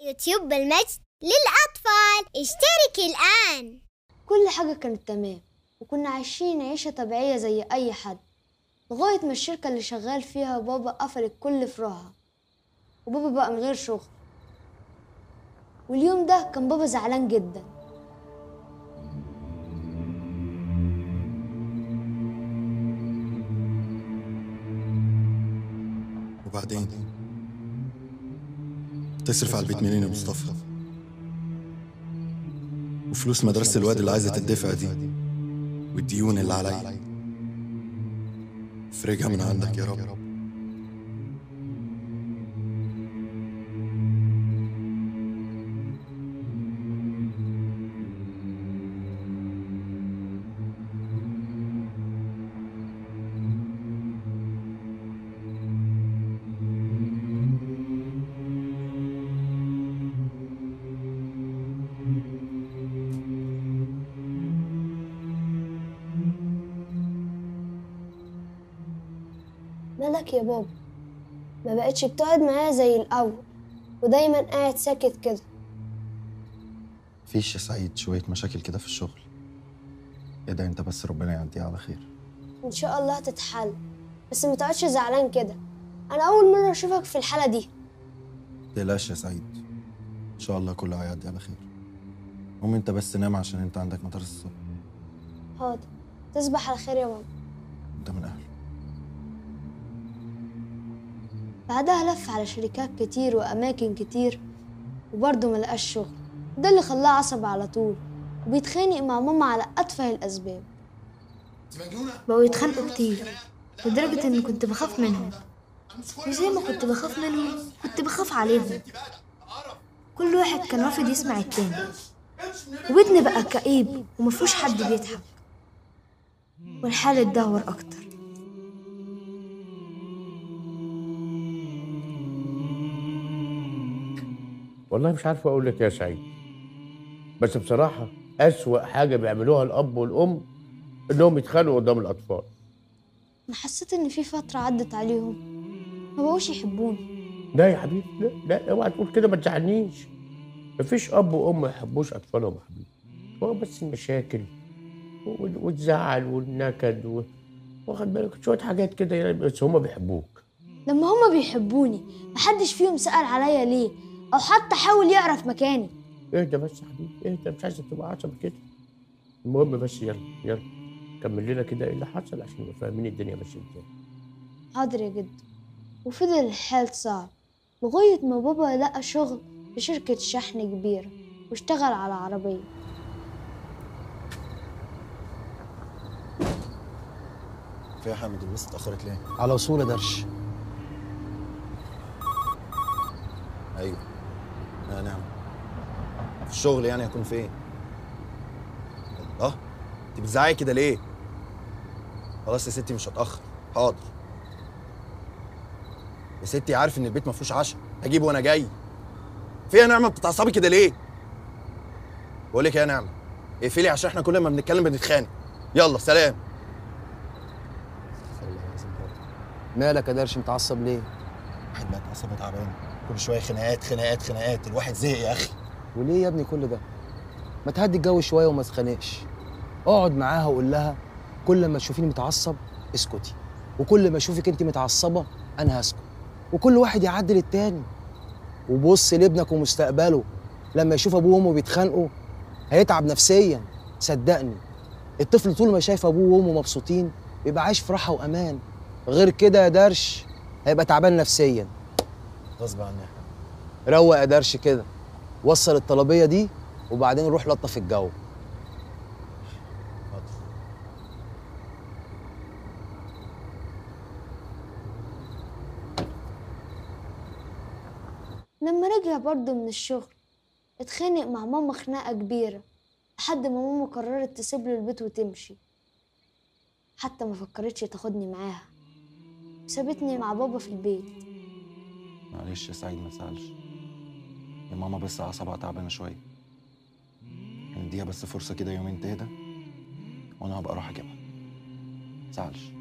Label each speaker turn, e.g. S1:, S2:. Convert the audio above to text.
S1: يوتيوب بالمجد للأطفال اشترك الآن
S2: كل حاجة كانت تمام وكنا عايشين عيشة طبيعية زي أي حد لغاية ما الشركة اللي شغال فيها بابا قفلت كل فروعها وبابا بقى من غير شغل واليوم ده كان بابا زعلان جدا
S3: وبعدين تصرف على البيت منين يا مصطفى وفلوس مدرسة الواد اللي عايزة تدفع دي والديون اللي عليا فرجها من عندك يا رب
S2: مالك يا بابا ما بقتش بتقعد معايا زي الأول ودايما قاعد ساكت كده
S3: فيش يا سعيد شوية مشاكل كده في الشغل ادعي انت بس ربنا يعديها على خير
S2: إن شاء الله هتتحل بس ما تقعدش زعلان كده أنا أول مرة أشوفك في الحالة دي
S3: متقلقش يا سعيد ان شاء الله كله هيعدي على خير قوم انت بس نام عشان انت عندك مدرسة الصبح
S2: حاضر تصبح على خير يا ماما
S3: انت من اهله
S2: بعدها لف على شركات كتير وأماكن كتير وبرضه ملقاش شغل ده اللي خلاه عصبي على طول وبيتخانق مع ماما على أتفه الأسباب
S4: بقوا يتخانقوا كتير لدرجة إني كنت بخاف منهم وزي ما كنت بخاف منهم كنت بخاف عليهم كل واحد كان رافض يسمع التاني وبيتنا بقى كئيب ومفيهوش حد بيضحك والحال اتدهور أكتر
S5: والله مش عارف اقول لك يا سعيد بس بصراحه اسوأ حاجه بيعملوها الاب والام انهم يتخانقوا قدام الاطفال
S2: أنا حسيت إن في فترة عدت عليهم ما بقوش يحبوني
S5: لا يا حبيبي لا لا اوعى تقول كده ما تزعلنيش مفيش اب وام ما يحبوش اطفالهم يا حبيبي هو بس المشاكل وال- والزعل والنكد و... واخد بالك شويه حاجات كده يعني بس هم بيحبوك
S2: لما هما بيحبوني محدش فيهم سأل عليا ليه أو حتى حاول يعرف مكاني
S5: اهدى بس يا حبيبي اهدى مش عايزك تبقى عصبي كده المهم بس يلا يلا كمل لنا كده ايه اللي حصل عشان نبقى فاهمين الدنيا ماشيه ازاي
S2: حاضر يا جدو وفضل الحال صعب لغاية ما بابا لقى شغل في شركة شحن كبيرة واشتغل على عربية
S3: في يا حامد الناس اتأخرت ليه؟
S6: على وصول يا درش
S3: ايوه لا نعم في الشغل يعني هكون فين؟ الله انت بتزعقي كده ليه؟ خلاص يا ستي مش هتأخر حاضر يا ستي عارف ان البيت ما فيهوش عشاء هجيبه وانا جاي فيها نعمه بتتعصبي كده ليه؟ بقول لك إيه يا نعمه اقفلي عشان احنا كل ما بنتكلم بنتخانق يلا سلام
S6: مالك يا درش متعصب ليه
S3: واحد بقى اتعصب تعبان كل شويه خناقات خناقات خناقات الواحد زهق يا اخي
S6: وليه يا ابني كل ده ما تهدي الجو شويه وما تخانقش اقعد معاها وقول لها كل ما تشوفيني متعصب اسكتي وكل ما اشوفك انت متعصبه انا هسكت وكل واحد يعدل التاني وبص لابنك ومستقبله لما يشوف ابوه وامه بيتخانقوا هيتعب نفسيا صدقني الطفل طول ما شايف ابوه وامه مبسوطين بيبقى عايش في راحه وامان غير كده يا درش هيبقى تعبان نفسيا
S3: غصب عني يا حبيبي
S6: روق يا درش كده وصل الطلبيه دي وبعدين روح لطف الجو
S3: حاضر
S2: لما رجع برضه من الشغل اتخانق مع ماما خناقة كبيرة لحد ما ماما قررت تسيب له البيت وتمشي حتى ما فكرتش تاخدني معاها سابتني مع بابا في البيت
S3: معلش يا سعيد ما تزعلش يا ماما بس اعصابها تعبانه شويه نديها بس فرصه كده يومين تهدى وانا هبقى اروح اجيبها ما تزعلش